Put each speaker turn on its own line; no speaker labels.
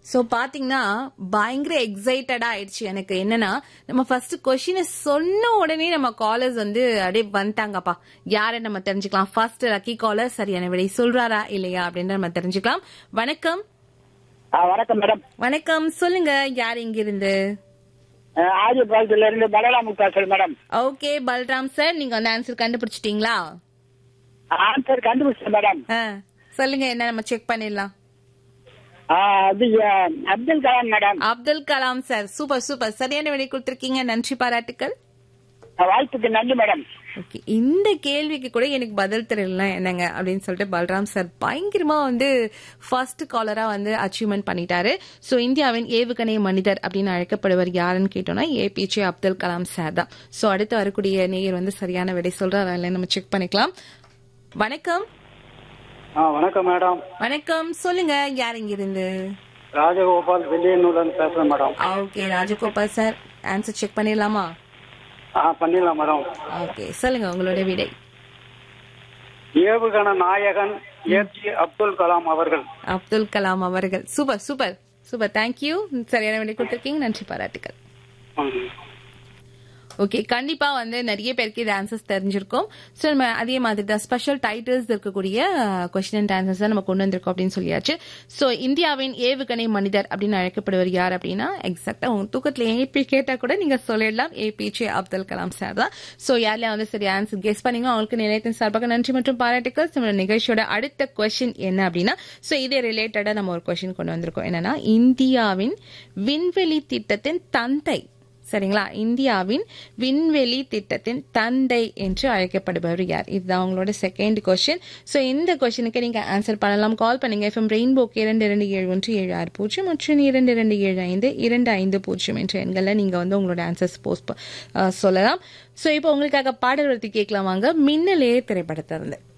So பாத்தீங்கன்னா பயங்கர எக்ஸைட்டடா ஆயிடுச்சு எனக்கு என்னன்னா நம்ம ஃபர்ஸ்ட் கொஷினை சொன்ன உடனே நம்ம காலர்ஸ் வந்து அப்படியே வந்துட்டாங்கப்பா யாரை நம்ம தெரிஞ்சுக்கலாம் ஃபர்ஸ்ட் லக்கி காலர் சரியான விடை சொல்றாரா இல்லையா அப்படின்னு நம்ம தெரிஞ்சுக்கலாம் வணக்கம்
ஆ, வணக்கம் மேடம்
வணக்கம் சொல்லுங்க யார் இங்க இருந்து
ஆதிபாளத்துல இருந்து பலராமு பேசுறேன் மேடம்
ஓகே பல்ராம் சார் நீங்க வந்து ஆன்சர் கண்டுபிடிச்சிட்டீங்களா
ஆன்சர் கண்டுபிடிச்சேன் மேடம்
ஆ, சொல்லுங்க என்ன நம்ம செக் பண்ணிடலாம்
ஆ, அது ஆ, Abdul Kalam madam
Abdul Kalam sir super super சரியான விடை கொடுத்திருக்கீங்க நன்றி பாராட்டுக்கள்
வாழ்த்துக்கு நன்றி மேடம்
ஓகே இந்த கேள்விக்கு கூட எனக்கு பதில் தெரியல என்னங்க அப்படின்னு சொல்லிட்டு பல்ராம் சார் பயங்கரமா வந்து ஃபர்ஸ்ட் காலரா வந்து அச்சீவ்மெண்ட் பண்ணிட்டாரு சோ இந்தியாவின் ஏவுகணை மனிதர் அப்படின்னு அழைக்கப்படுவர் யாருன்னு கேட்டோம்னா ஏபிஜே அப்துல் கலாம் சார் தான் சோ அடுத்து வரக்கூடிய நேயர் வந்து சரியான விடை சொல்றாரா இல்லைன்னு நம்ம செக் பண்ணிக்கலாம் வணக்கம்
ஆ வணக்கம் மேடம்
வணக்கம் சொல்லுங்க யார் இங்க இருந்து
ராஜகோபால் வெள்ளியனூர்ல பேசுறேன் madam
okay Rajagopal sir answer check பண்ணிடலாமா
ஆ பண்ணிடலாம் மேடம்
ஓகே சொல்லுங்க உங்களோட விடை
ஏவுகண நாயகன் ஏப்ஜே அப்துல் கலாம் அவர்கள்
அப்துல் கலாம் அவர்கள் சூப்பர் சூப்பர் சூப்பர் தேங்க்யூ சரியான விடை கொடுத்திருக்கீங்க நன்றி பாராட்டுகள்
ம்.
ஓகே கண்டிப்பா வந்து நிறைய பேருக்கு இது ஆன்சர்ஸ் தெரிஞ்சிருக்கும் ஸோ நம்ம அதே மாதிரி தான் ஸ்பெஷல் டைட்டில்ஸ் இருக்கக்கூடிய கொஸ்டின் அண்ட் ஆன்சர்ஸ் தான் நம்ம கொண்டு வந்திருக்கோம் அப்படின்னு சொல்லியாச்சு ஸோ இந்தியாவின் ஏவுகணை மனிதர் அப்படின்னு அழைக்கப்படுவர் யார் அப்படின்னா எக்ஸாக்டா உங்க தூக்கத்துல ஏபி கேட்டா கூட நீங்க சொல்லிடலாம் ஏபிஜே அப்துல் கலாம் சார் தான் ஸோ யாரெல்லாம் வந்து சரி ஆன்சர் கெஸ் பண்ணீங்க அவங்களுக்கு நிலையத்தின் சார்பாக நன்றி மற்றும் பாராட்டுக்கள் நம்ம நிகழ்ச்சியோட அடுத்த கொஸ்டின் என்ன அப்படின்னா ஸோ இதே ரிலேட்டடா நம்ம ஒரு கொஸ்டின் கொண்டு வந்திருக்கோம் என்னன்னா இந்தியாவின் விண்வெளி திட்டத்தின் தந்தை சரிங்களா இந்தியாவின் விண்வெளி திட்டத்தின் தந்தை என்று அழைக்கப்படுபவர் யார் இதுதான் உங்களோட செகண்ட் கொஸ்டின் ஸோ இந்த கொஸ்டினுக்கு நீங்க ஆன்சர் பண்ணலாம் கால் பண்ணுங்க எஃப்எம் ரெயின்போக்கு இரண்டு இரண்டு ஏழு ஒன்று ஏழு ஆறு பூஜ்ஜியம் மற்றும் இரண்டு இரண்டு ஏழு ஐந்து இரண்டு ஐந்து பூஜ்ஜியம் என்ற எண்களில் நீங்க வந்து உங்களோட ஆன்சர்ஸ் போஸ்ட் சொல்லலாம் ஸோ இப்போ உங்களுக்காக பாடல் வர்த்தி கேட்கலாம் வாங்க மின்னலே திரைப்படத்திலிருந்து